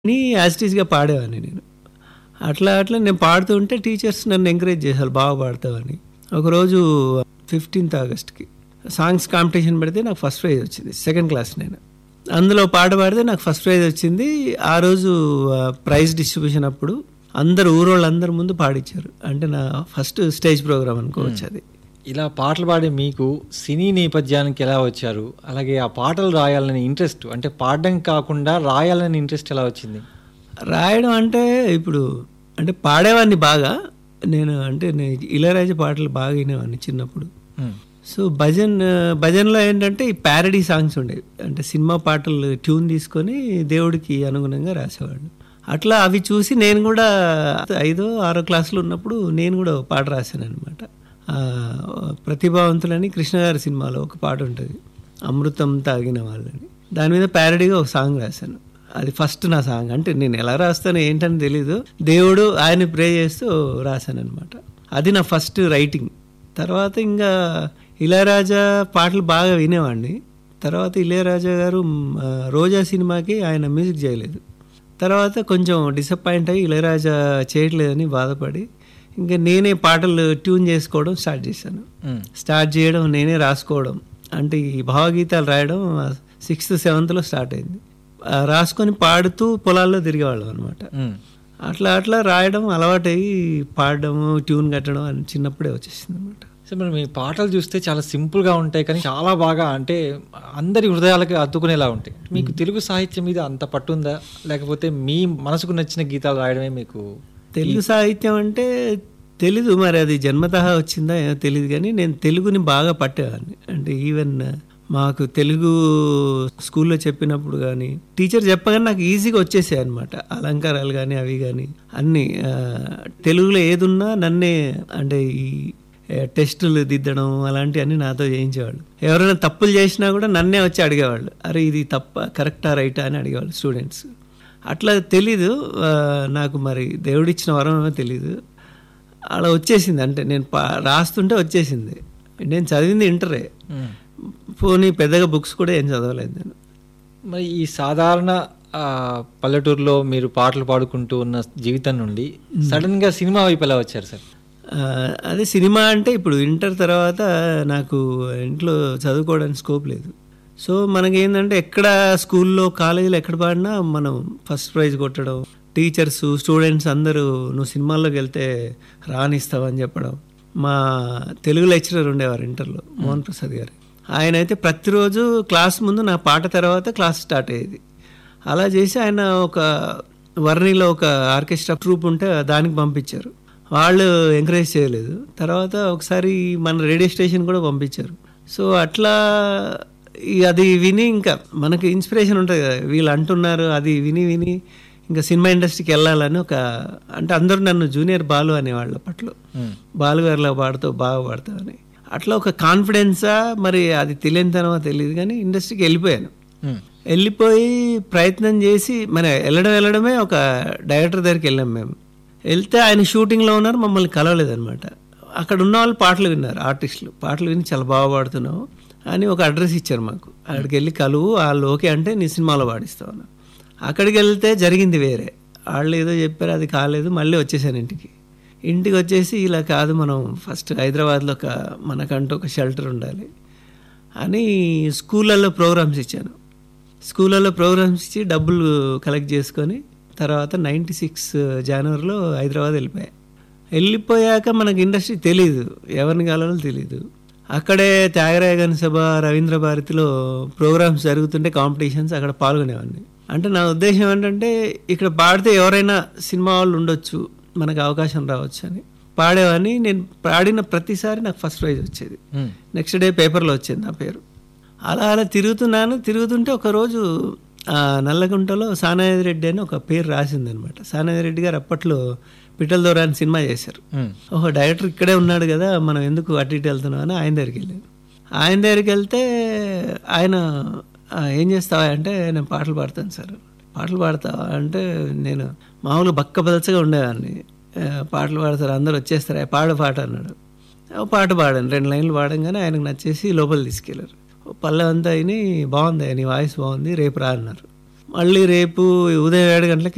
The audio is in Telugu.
ని యాజ్ ఇట్ ఈస్‌గా పాడేవాడిని నేను. అట్లా అట్లా నేను పాడుతూ ఉంటే టీచర్స్ నన్ను ఎంకరేజ్ చేశారు బాగా పాడతావని. ఒకరోజు 15థ్ ఆగస్ట్‌కి సాంగ్స్ కాంపిటీషన్ పెడితే నాకు ఫస్ట్ ప్రైజ్ వచ్చింది. సెకండ్ క్లాస్ నేను. అందులో పాట పాడితే నాకు ఫస్ట్ ప్రైజ్ వచ్చింది. ఆ రోజు ఆహ్, ప్రైజ్ డిస్ట్రిబ్యూషన్ అప్పుడు అందరూ ఊరోళ్ళందరి ముందు పాడిచ్చారు. అంటే నా ఫస్ట్ స్టేజ్ ప్రోగ్రామ్ అనుకోవచ్చు అది. ఇలా పాటలు పాడే మీకు సినీ నేపథ్యానికి ఎలా వచ్చారు? అలాగే ఆ పాటలు రాయాలనే ఇంట్రెస్ట్ అంటే పాడడం కాకుండా రాయాలనే ఇంట్రెస్ట్ ఎలా వచ్చింది? రాయడం అంటే ఇప్పుడు అంటే పాడేవాడిని బాగా. నేను అంటే నేను ఇళయరాజా పాటలు బాగా వినేవాడిని చిన్నప్పుడు. హ్మ్. సో భజన్ భజన్‌లో ఏంటంటే ఈ ప్యారడీ సాంగ్స్ ఉండేవి. అంటే సినిమా పాటలు ట్యూన్ తీసుకొని దేవుడికి అనుగుణంగా రాసేవాళ్ళు. అట్లా అవి చూసి నేను కూడా ఐదో, ఆరో క్లాస్‌లో ఉన్నప్పుడు నేను కూడా ఒక పాట రాశాననమాట. ఆహ్, ప్రతిభావంతులని కృష్ణ గారి సినిమాలో ఒక పాట ఉంటది. అమృతం తాగిన వాళ్ళని. దాని మీద ప్యారడీగా ఒక సాంగ్ రాశాను. అది ఫస్ట్ నా సాంగ్. అంటే నేను ఎలా రాస్తానో ఏంటని తెలీదు. దేవుడు ఆయన్ని ప్రే చేస్తూ రాశాననమాట. అది నా ఫస్ట్ రైటింగ్. తర్వాత ఇంగా ఇళయరాజా పాటలు బాగా వినేవాడిని. తర్వాత ఇళయరాజా గారు ఆహ్, రోజా సినిమాకి ఆయన మ్యూజిక్ చేయలేదు. తర్వాత కొంచెం డిసప్పాయింట్ అయ్యి ఇళయరాజా చేయట్లేదని బాధపడి ఇంక నేనే పాటలు ట్యూన్ చేసుకోవడం స్టార్ట్ చేశాను. హ్మ్. స్టార్ట్ చేయడం నేనే రాసుకోవడం. అంటే ఈ భావగీతాలు రాయడం సిక్స్త్, సెవెంత్‌లో స్టార్ట్ అయింది. ఆహ్, రాసుకొని పాడుతూ పొలాల్లో తిరిగేవాళ్ళం అనమాట. హ్మ్. అట్లా అట్లా రాయడం అలవాటయ్యి పాడడము, ట్యూన్ కట్టడం అని చిన్నప్పుడే వచ్చేసిందనమాట. సో మరి మీ పాటలు చూస్తే చాలా సింపుల్‌గా ఉంటాయి కానీ చాలా బాగా అంటే అందరి హృదయాలకు అత్తుకునేలా ఉంటాయి. మీకు తెలుగు సాహిత్యం మీద అంత పట్టుందా? లేకపోతే మీ మనసుకు నచ్చిన గీతాలు రాయడమే మీకు తెలుగు సాహిత్యం అంటే తెలీదు మరి అది జన్మతః వచ్చిందా ఏమో తెలీదు కానీ నేను తెలుగుని బాగా పట్టేవాడిని. అంటే ఈవెన్ మాకు తెలుగు స్కూల్లో చెప్పినప్పుడు కానీ టీచర్ చెప్పగానే నాకు ఈజీగా వచ్చేసాయి అనమాట. అలంకారాలు కానీ అవి కానీ అన్నీ ఆహ్, తెలుగులో ఏదున్నా నన్నే అంటే ఈ టెస్టులు దిద్దడం అలాంటివన్నీ నాతో చేయించేవాళ్ళు. ఎవరైనా తప్పులు చేసినా కూడా నన్నే వచ్చి అడిగేవాళ్ళు. అరే ఇది తప్పా కరెక్టా రైటా అని అడిగేవాళ్ళు స్టూడెంట్స్. అట్లా తెలీదు ఆహ్, నాకు మరి దేవుడిచ్చిన వరం ఏమో తెలీదు. అలా వచ్చేసింది అంటే నేను పా రాస్తుంటే వచ్చేసింది. నేను చదివింది ఇంటరే. హ్మ్. పోనీ పెద్దగా బుక్స్ కూడా ఏం చదవలేదు నేను. మరి ఈ సాధారణ ఆహ్, పల్లెటూరులో మీరు పాటలు పాడుకుంటూ ఉన్న జీవితం నుండి సడన్‌గా సినిమా వైపు ఎలా వచ్చారు సార్? ఆహ్, అదే సినిమా అంటే ఇప్పుడు ఇంటర్ తర్వాత నాకు ఇంట్లో చదువుకోవడానికి స్కోప్ లేదు. సో మనకేందంటే ఎక్కడ స్కూల్లో, కాలేజీలో ఎక్కడ పాడినా మనం ఫస్ట్ ప్రైజ్ కొట్టడం, టీచర్స్, స్టూడెంట్స్ అందరూ నువ్వు సినిమాల్లోకి వెళ్తే రానిస్తావని చెప్పడం. మా తెలుగు లెక్చరర్ ఉండేవారు ఇంటర్‌లో మోహన్ ప్రసాద్ గారు. ఆయనైతే ప్రతిరోజు క్లాస్ ముందు నా పాట తర్వాత క్లాస్ స్టార్ట్ అయ్యేది. అలా చేసి ఆయన ఒక వర్ణిలో ఒక ఆర్కెస్ట్రా ట్రూప్ ఉంటే దానికి పంపించారు. వాళ్ళు ఎంకరేజ్ చేయలేదు. తర్వాత ఒకసారి మన రేడియో స్టేషన్ కూడా పంపించారు. సో అట్లా ఈ అది విని ఇంకా మనకి ఇన్స్పిరేషన్ ఉంటుంది కదా! వీళ్ళు అంటున్నారు అది విని విని ఇంకా సినిమా ఇండస్ట్రీకి వెళ్ళాలని ఒక అంటే అందరూ నన్ను జూనియర్ బాలు అనేవాళ్ళు అప్పట్లో. హ్మ్. బాలు గారిలా పాడుతావు బాగా పాడతావని. అట్లా ఒక కాన్ఫిడెన్సా మరి అది తెలియనితనమో తెలీదు కానీ ఇండస్ట్రీకి వెళ్ళిపోయాను. హ్మ్. వెళ్ళిపోయి ప్రయత్నం చేసి మన వెళ్ళడం వెళ్ళడమే ఒక డైరెక్టర్ దగ్గరికి వెళ్ళాం మేము. వెళ్తే ఆయన షూటింగ్‌లో ఉన్నారు మమ్మల్ని కలవలేదనమాట. అక్కడ ఉన్న వాళ్ళు పాటలు విన్నారు ఆర్టిస్టులు. పాటలు విని చాలా బాగా పాడుతున్నావు అని ఒక అడ్రస్ ఇచ్చారు మాకు. అక్కడికి వెళ్ళి కలువు వాళ్ళు ఓకే అంటే నీ సినిమాలో పాడిస్తాం అన్నారు. అక్కడికి వెళ్తే జరిగింది వేరే. వాళ్ళు ఏదో చెప్పారు అది కాలేదు మళ్ళీ వచ్చేసాను ఇంటికి. ఇంటికి వచ్చేసి ఇలా కాదు మనం ఫస్ట్ హైదరాబాద్‌లో ఒక మనకంటూ ఒక షెల్టర్ ఉండాలి అని స్కూళ్ళల్లో ప్రోగ్రామ్స్ ఇచ్చాను. స్కూళ్ళల్లో ప్రోగ్రామ్స్ ఇచ్చి డబ్బులు కలెక్ట్ చేసుకొని తర్వాత 96 జనవరిలో హైదరాబాద్ వెళ్ళిపోయా. వెళ్ళిపోయాక మనకి ఇండస్ట్రీ తెలీదు. ఎవరిని కలవాలో తెలీదు. అక్కడే త్యాగరాయగన్ సభ, రవీంద్ర భారతిలో ప్రోగ్రామ్స్ జరుగుతుంటే కాంపిటీషన్స్ అక్కడ పాల్గొనేవాడిని. అంటే నా ఉద్దేశం ఏంటంటే ఇక్కడ పాడితే ఎవరైనా సినిమా వాళ్ళు ఉండొచ్చు. మనకు అవకాశం రావచ్చు అని. పాడేవాడిని. నేను పాడిన ప్రతిసారి నాకు ఫస్ట్ ప్రైజ్ వచ్చేది. హ్మ్. నెక్స్ట్ డే పేపర్‌లో వచ్చేది నా పేరు. అలా అలా తిరుగుతున్నాను. తిరుగుతుంటే ఒకరోజు ఆహ్, నల్లగుంటలో సానాయాది రెడ్డి అని ఒక పేరు రాసిందనమాట. సానాయాది రెడ్డి గారు అప్పట్లో పిట్టల దొర అని సినిమా చేశారు. హ్మ్. ఓహో! డైరెక్టర్ ఇక్కడే ఉన్నాడు కదా! మనం ఎందుకు అటు ఇటు వెళ్తున్నాం అని ఆయన దగ్గరికి వెళ్ళాను. ఆయన దగ్గరికి వెళ్తే ఆయన ఆహ్, ఏం చేస్తావా అంటే నేను పాటలు పాడతాను సార్. పాటలు పాడతావా అంటే నేను మామూలుగా బక్కపలచగా ఉండేవాడిని. ఆహ్, పాటలు పాడతారు అందరూ వచ్చేస్తారు పాడు పాట అన్నాడు. ఓ పాట పాడాను. 2 లైన్లు పాడంగానే ఆయనకు నచ్చేసి లోపలికి తీసుకెళ్లారు. పల్లె అంతా విని బాగుంది నీ వాయిస్ బాగుంది రేపు రా అన్నారు. మళ్ళీ రేపు ఉదయం 7 గంటలకి